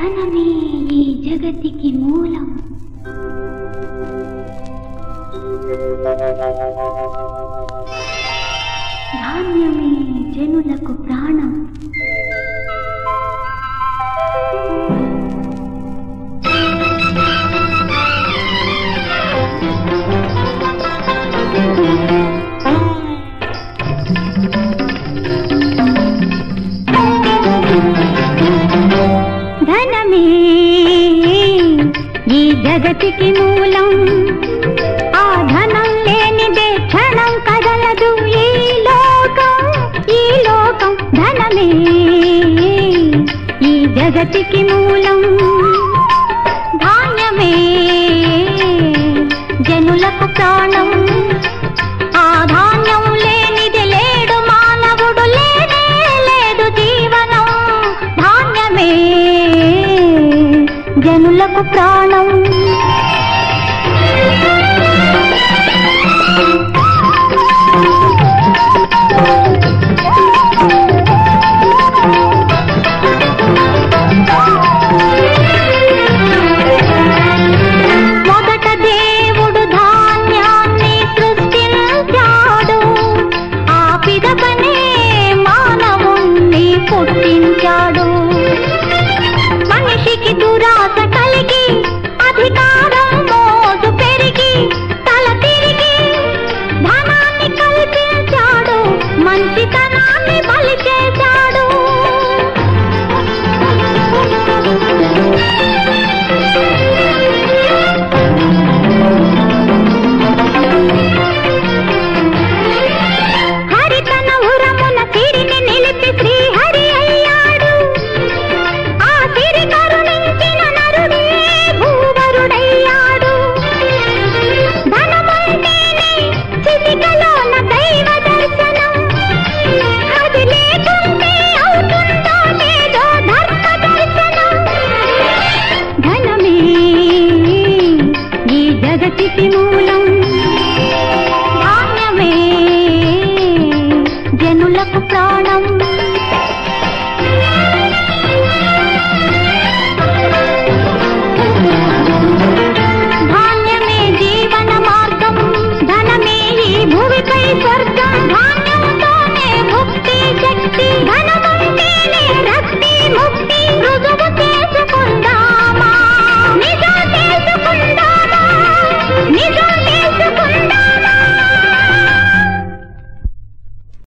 ధనమే ఈ జగతికి మూలం ధాన్యమే జనులకు ప్రాణం ధనమే ఈ జగతికి మూలం ఆ ధనం లేనిదే క్షణం కదలదు ఈ లోకం ఈ లోకం ధనమే ఈ జగతికి మూలం ధాన్యమే జనులకు ప్రాణం ఆ ధాన్యం లేనిది లేడు మానవుడు లేనే లేదు జీవనం ధాన్యమే జనులకు ప్రాణం మొదట దేవుడు ధాన్యాన్ని సృష్టించాడు ఆ పిదపనే మానవుణ్ణి పుట్టించాడు మనిషికి దురాశ కలిగి అధికారం మోజు పెరిగి తల తిరిగి ధనాన్ని కల్పించాడు మంచితనాన్ని బలి చేశాడు హరితన ఉరమున సిరిని నిలిపి శ్రీహరి అయ్యాడు ఆ సిరి కరుణించిన నరుడే భూవరుడయ్యాడు ధనమంటేనే చితికలోన దైవ దర్శనం అది లేకుంటే అవుతుందో లేదో ధర్మ దర్శనం ధనమే ఈ జగతికి మూలం ధాన్యమే జనులకు ప్రాణం